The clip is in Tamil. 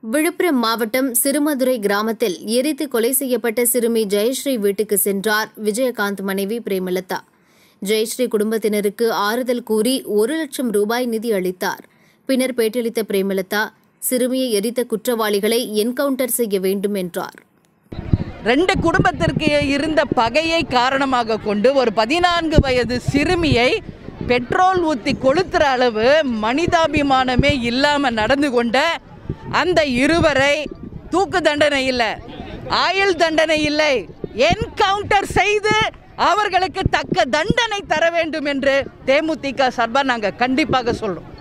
விழுப்புரம் மாவட்டம் சிறுமதுரை கிராமத்தில் எரித்து கொலை செய்யப்பட்ட சிறுமி ஜெயஸ்ரீ வீட்டுக்கு சென்றார் விஜயகாந்த் மனைவி பிரேமலதா ஜெயஸ்ரீ குடும்பத்தினருக்கு ஆறுதல் கூறி ஒரு லட்சம் ரூபாய் நிதி அளித்தார் பின்னர் பேட்டியளித்த பிரேமலதா சிறுமியை எரித்த குற்றவாளிகளை என்கவுண்டர் செய்ய வேண்டும் என்றார் ரெண்டு குடும்பத்திற்கு இருந்த பகையை காரணமாக கொண்டு ஒரு பதினான்கு வயது சிறுமியை பெட்ரோல் ஊற்றி கொளுத்துற அளவு மனிதாபிமானமே இல்லாமல் நடந்து கொண்ட அந்த இருவரை தூக்கு தண்டனை இல்லை ஆயுள் தண்டனை இல்லை என்கவுண்டர் செய்து அவர்களுக்கு தக்க தண்டனை தர வேண்டும் என்று தேமுதிக சார்பாக நாங்கள் கண்டிப்பாக சொல்றோம்